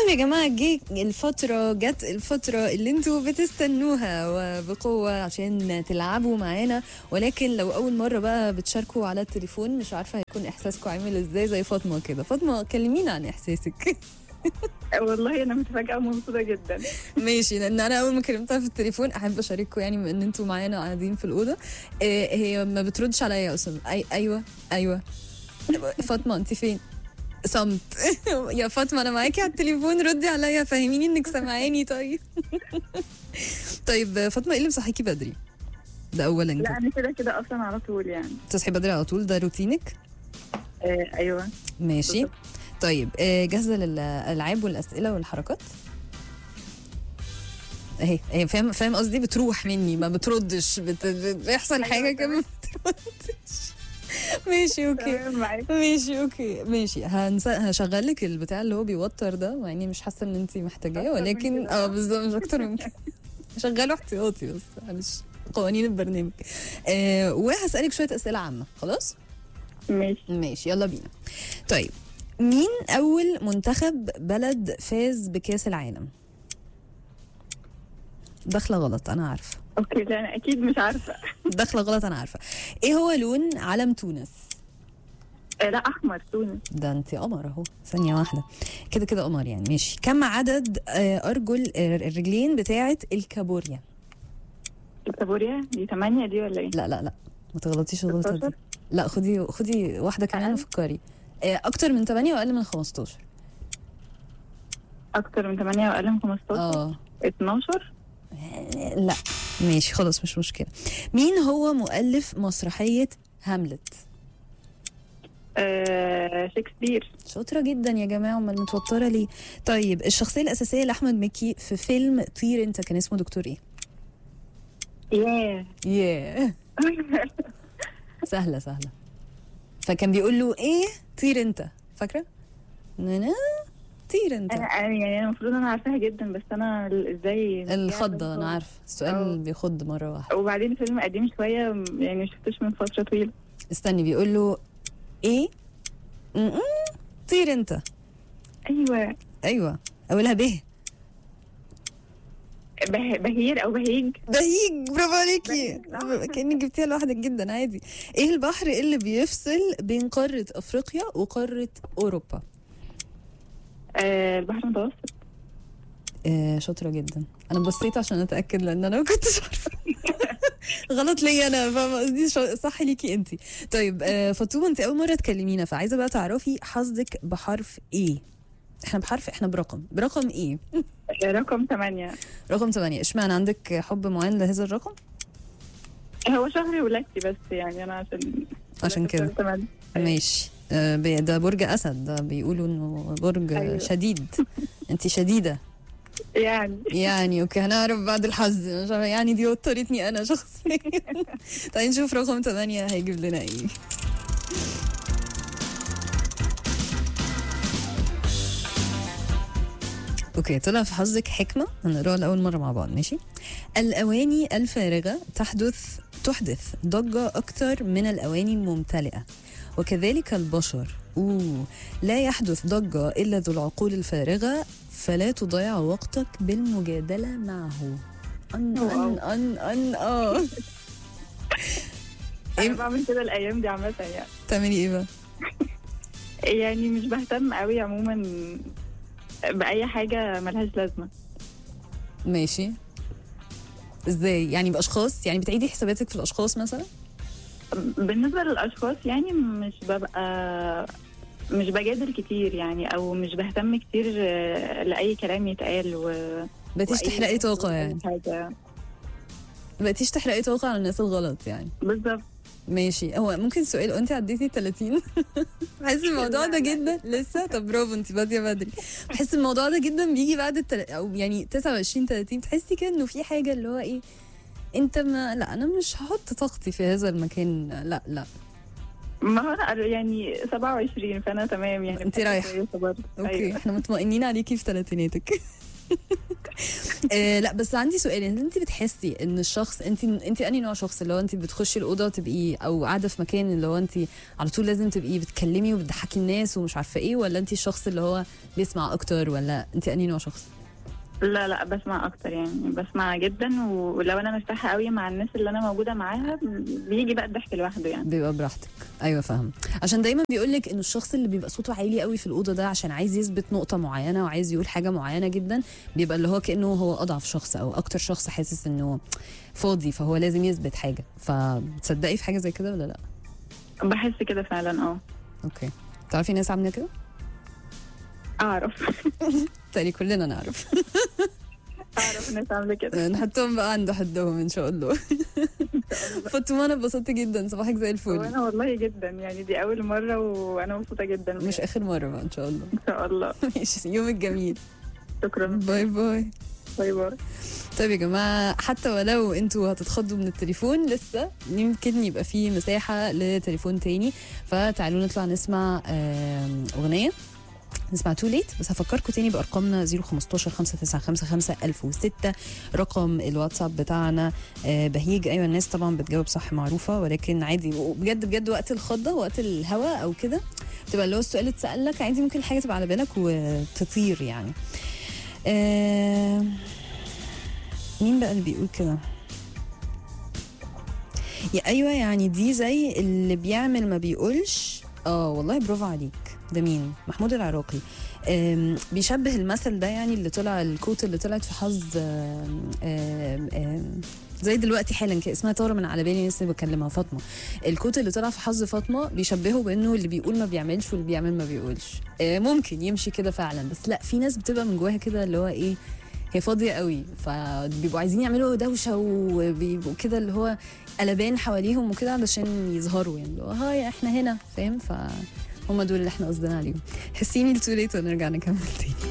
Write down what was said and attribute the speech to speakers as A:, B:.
A: يا جماعة جه الفترة جت الفترة اللي انتوا بتستنوها وبقوة عشان تلعبوا معانا ولكن لو أول مرة بقى بتشاركوا على التليفون مش عارفة هيكون إحساسكم عامل إزاي زي فاطمة كده فاطمة كلمينا عن إحساسك
B: والله انا متفاجئه ومبسوطه جدا
A: ماشي لان انا اول ما كلمتها في التليفون احب اشارككم يعني بما ان انتوا معانا قاعدين في الاوضه إيه هي ما بتردش عليا يا اسامه أي ايوه ايوه فاطمه انت فين صمت يا فاطمه انا معاكي على التليفون ردي عليا فهميني انك سامعاني طيب طيب فاطمه ايه اللي مصحيكي بدري ده اولا
B: لا
A: كده
B: انا كده كده اصلا على طول يعني
A: تصحي بدري على طول ده روتينك
B: آه ايوه
A: ماشي
B: بالظبط.
A: طيب آه، جاهزه للالعاب والاسئله والحركات اهي اهي فاهم فاهم قصدي بتروح مني ما بتردش بت... بيحصل
B: أيوة
A: حاجه كده ما بتردش ماشي اوكي
B: تمام معاك
A: ماشي اوكي ماشي هنس... هشغل لك البتاع اللي هو بيوتر ده مع اني مش حاسه ان انت محتاجاه
B: أكتر من
A: ولكن
B: كده.
A: اه بالظبط مش اكتر من كده شغله احتياطي بس معلش قوانين البرنامج آه وهسالك شويه اسئله عامه خلاص
B: ماشي
A: ماشي يلا بينا طيب مين أول منتخب بلد فاز بكأس العالم؟ داخلة غلط أنا عارفة
B: اوكي لا انا اكيد مش عارفه
A: داخلة غلط أنا عارفة إيه هو لون علم تونس؟
B: آه لا احمر تونس
A: ده أنت قمر أهو ثانية واحدة كده كده قمر يعني ماشي كم عدد آه، أرجل آه، الرجلين بتاعة الكابوريا؟
B: الكابوريا دي 8 دي ولا ايه؟
A: لا لا لا ما تغلطيش الغلطة دي
B: 16
A: لا خدي خدي واحدة كمان
B: أقل؟
A: وفكري آه، أكتر من 8 وأقل من 15
B: اكتر من 8 واقل من 15
A: اه
B: 12
A: لا ماشي خلاص مش مشكلة مين هو مؤلف مسرحية هاملت
B: آه شكسبير
A: شاطرة جدا يا جماعة امال متوترة ليه طيب الشخصية الأساسية لأحمد مكي في فيلم طير انت كان اسمه دكتور ايه
B: ياه
A: ياه سهلة سهلة فكان بيقول له ايه طير انت فاكرة نانا طير انت
B: انا أنا- يعني انا المفروض انا عارفاها جدا بس انا ال- ازاي
A: الخضة انا عارفة السؤال
B: أه.
A: بيخض مرة واحدة
B: وبعدين فيلم قديم شويه م- يعني ما شفتوش من فتره طويله
A: استني بيقول له ايه م-م، طير انت
B: ايوه
A: ايوه اولها به
B: به... بهير او بهيج
A: بهيج برافو عليكي
B: بهيج.
A: كانك جبتيها لوحدك جدا عادي ايه البحر اللي بيفصل بين قاره افريقيا وقاره اوروبا
B: آه البحر المتوسط
A: آه شاطره جدا انا بصيت عشان اتاكد لان انا ما كنتش عارفه غلط ليا انا فاهمه قصدي شا- صح ليكي انت طيب آه فاطمه انت اول مره تكلمينا فعايزه بقى تعرفي حظك بحرف ايه احنا بحرف احنا برقم برقم ايه
B: آه رقم 8
A: رقم 8 اشمعنى عندك حب معين لهذا الرقم
B: هو شهر ولادتي بس يعني انا عشان
A: عشان كده.
B: 8
A: ماشي آه، بي- ده برج اسد ده بيقولوا انه برج
B: أيوة.
A: شديد انت شديده
B: يعني
A: يعني اوكي هنعرف بعد الحظ مش عارفة، يعني دي وترتني انا شخصيا تعالي نشوف رقم 8 هيجيب لنا ايه اوكي طلع في حظك حكمه هنقراها لاول مره مع بعض ماشي الاواني الفارغه تحدث تحدث ضجه اكثر من الاواني الممتلئه وكذلك البشر أوه. لا يحدث ضجة إلا ذو العقول الفارغة فلا تضيع وقتك بالمجادلة معه أن أن أن أن آه
B: انا
A: إيه؟
B: بعمل كده الايام دي عامه يعني
A: تعملي إيه بقى؟
B: يعني مش بهتم قوي عموما باي حاجه ملهاش لازمه
A: ماشي ازاي يعني باشخاص يعني بتعيدي حساباتك في الاشخاص مثلا
B: بالنسبه للاشخاص يعني مش ببقى مش بجادل كتير يعني او مش بهتم كتير آه، لاي كلام يتقال و
A: بقيتيش
B: وأي-
A: تحرقي طاقه
B: وأي
A: يعني
B: حاجه
A: بقيتيش تحرقي طاقه على الناس الغلط يعني
B: بالظبط
A: ماشي هو ممكن سؤال انت عديتي ال 30 بحس الموضوع ده
B: لا، لا.
A: جدا لسه طب برافو انت باديه بدري بحس الموضوع ده جدا بيجي بعد التل... او يعني 29 30 تحسي كده انه في حاجه اللي هو ايه انت ما لا انا مش هحط طاقتي في هذا المكان لا لا
B: ما هو أنا يعني 27 فانا تمام يعني
A: أنت رايحة.
B: كويسة برضه.
A: اوكي
B: أيوة.
A: احنا مطمئنين عليكي في ثلاثيناتك آه لا بس عندي سؤال انت انت بتحسي ان الشخص انت انت انهي نوع شخص اللي هو انت بتخشي الاوضه تبقي او قاعده في مكان اللي هو انت على طول لازم تبقي بتكلمي وبتضحكي الناس ومش عارفه ايه ولا انت الشخص اللي هو بيسمع اكتر ولا انت انهي نوع شخص
B: لا لا بسمع اكتر يعني بسمع جدا ولو انا مرتاحه قوي مع الناس اللي انا موجوده معاها بيجي بقى الضحك لوحده يعني
A: بيبقى براحتك ايوه فاهم عشان دايما بيقول لك ان الشخص اللي بيبقى صوته عالي قوي في الاوضه ده عشان عايز يثبت نقطه معينه وعايز يقول حاجه معينه جدا بيبقى اللي هو كانه هو اضعف شخص او اكتر شخص حاسس انه فاضي فهو لازم يثبت حاجه فتصدقي في حاجه زي كده ولا لا
B: بحس كده فعلا اه
A: اوكي تعرفي ناس عامله كده
B: اعرف
A: تاني كلنا نعرف
B: اعرف ناس عامله كده
A: نحطهم بقى عند حدهم ان شاء الله فاطمه انا اتبسطت جدا صباحك زي الفل
B: وانا والله جدا يعني دي اول مره وانا مبسوطه جدا
A: مش اخر مره بقى ان شاء الله
B: ان شاء الله
A: ماشي يومك جميل
B: شكرا
A: باي باي
B: باي باي
A: طيب يا جماعة حتى ولو انتوا هتتخضوا من التليفون لسه يمكن يبقى في مساحة لتليفون تاني فتعالوا نطلع نسمع آم، أغنية نسمع تو ليت بس هفكركم تاني بارقامنا 015 5955 1006 رقم الواتساب بتاعنا آه، بهيج ايوه الناس طبعا بتجاوب صح معروفه ولكن عادي بجد بجد وقت الخضه وقت الهوا او كده بتبقى اللي هو السؤال اتسال لك عادي ممكن الحاجه تبقى على بالك وتطير يعني آه مين بقى اللي بيقول كده يا ايوه يعني دي زي اللي بيعمل ما بيقولش اه والله برافو عليك ده مين محمود العراقي آم، بيشبه المثل ده يعني اللي طلع الكوت اللي طلعت في حظ آم، آم، آم، زي دلوقتي حالا كده اسمها طاره من على بالي لسه بكلمها فاطمه الكوت اللي طلع في حظ فاطمه بيشبهه بانه اللي بيقول ما بيعملش واللي بيعمل ما بيقولش آه، ممكن يمشي كده فعلا بس لا في ناس بتبقى من جواها كده اللي هو ايه هي فاضيه قوي فبيبقوا عايزين يعملوا دوشه وبيبقوا كده اللي هو قلبان حواليهم وكده علشان يظهروا يعني اللي هو هاي احنا هنا فاهم فهم دول اللي احنا قصدنا عليهم حسيني التوليت ونرجع نكمل تاني